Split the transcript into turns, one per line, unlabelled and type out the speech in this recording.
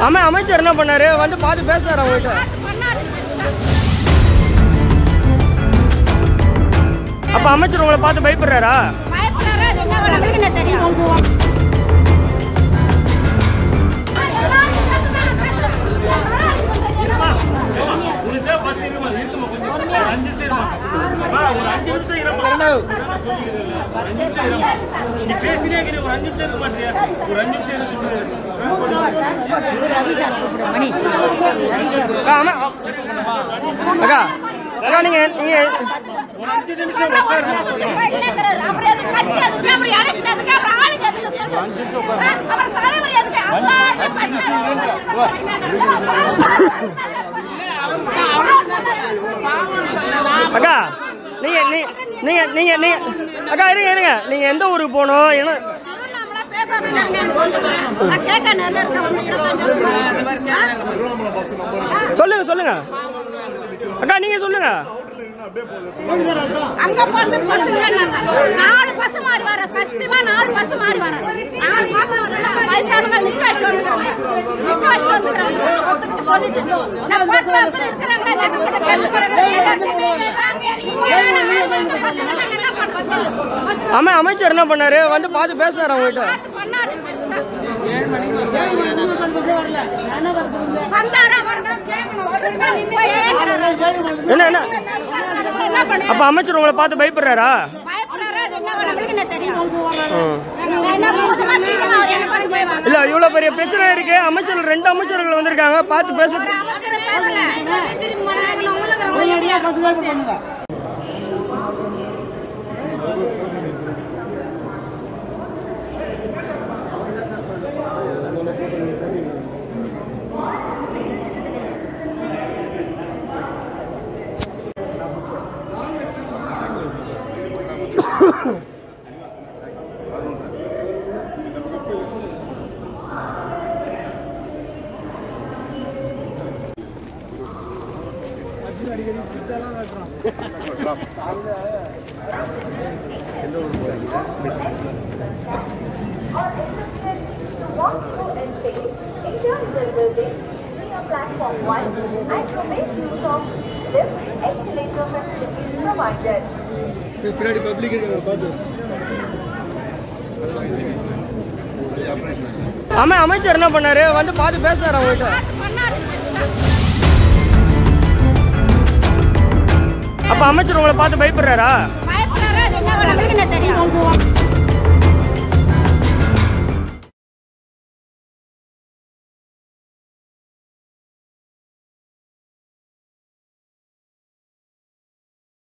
ஆமா அமைச்சர் என்ன பண்ணாரு வந்து பார்த்து பேசுறாரு அவங்ககிட்ட அப்ப அமைச்சர் உங்களை பார்த்து பயப்படுறாரா
பயப்படுறாரா? அது என்ன வேலை? அவருக்கு என்ன தெரியும்? ஆ, எல்லாரும் சேர்ந்து தானே பேசுறாங்க.
உனக்கே பஸ் இருமா இருக்குமா கொஞ்சம் ஒரு அஞ்சு நிமிஷம் இருமா அம்மா, ஒரு அஞ்சு நிமிஷம் இருமா அஞ்சு நிமிஷம் இருமா நீ பேசினே இருக்கிற ஒரு அஞ்சு நிமிஷம் இருக்க மாட்டியா ஒரு அஞ்சு நிமிஷம் இரு சொல்லு
அக்கா ஆமா அக்கா அக்கா நீங்க நீங்க
ஒரு அஞ்சு நிமிஷம் உட்காருமா
இப்ப என்னங்கிறாரு? அப்புறம் எதுக்கு கட்சி எதுக்கு? அப்புறம் election எதுக்கு? அப்புறம் ஆளுங்க எதுக்கு சொல்லு. ஆ, அப்புறம் தலைவர் எதுக்கு? அவங்க
அக்கா நீங்க நீ- நீங்க நீங்க நீங்க அக்கா இருங்க இருங்க நீங்க எந்த ஊருக்கு போகணும் என்ன
திருவண்ணாமலை பேக்காபிட்டாருங்க எங்க சொந்த ஊரு. நான் கேட்க நேரில் இருக்க வந்து இருபத்தஞ்சு வருஷம்.
சொல்லுங்க சொல்லுங்க அக்கா நீங்க சொல்லுங்க
அங்க போன பசங்க நாங்க. நாலு பசு மாறி வர சத்தியமா நாலு பசு மாறி வர நாலு மாசம் வரல வயசானவங்க நிக்க வச்சுட்டு வந்துக்கிறாங்க நிக்க வச்சுட்டு வந்துக்கிறாங்க ஒத்துக்கிட்டு சொல்லிட்டு நான் பஸ் பஸ்ல இருக்கிறாங்க நாங்க கூட கேட்டுக்கிறாங்க இந்த பசங்க நாங்க என்ன பண்றோம் சொல்லு
ஆமா அமைச்சர் என்ன பண்ணாரு வந்து பார்த்து பேசுறாரு அவங்ககிட்ட
பார்த்து பண்ணாரு பெருசா வந்தாரா வரதா கேட்கணும் போய் கேட்கணும்
என்ன என்ன
என்ன பண்ண
அப்ப அமைச்சர் உங்களை பார்த்து பயப்படுறாரா
பயப்படுறாரா அது என்ன வேலை? அவருக்கு என்ன தெரியும் நான் என்ன புதுமா சீக்கிரமா அவர் என்ன பார்த்து பயப்படுறாரு
இல்ல இவ்வளவு பெரிய பிரச்சனை இருக்கு அமைச்சர்கள் ரெண்டு அமைச்சர்கள் வந்திருக்காங்க பார்த்து பேச
அமைச்சர் பேசல திரும்பி மனைவி உள்ளுக்குறவங்க
walk through and say, India is a building, near platform 1 and to make use of lift, escalator facilities provided.
ஆமா அமைச்சர் என்ன பண்ணாரு வந்து பார்த்து பேசுறாரு அவங்ககிட்ட
பண்ணாரு
அப்ப அமைச்சர் உங்களை பார்த்து பயப்படுறாரா
பயப்படுறாரா அது என்ன வேலை? அவருக்கு என்ன தெரியும்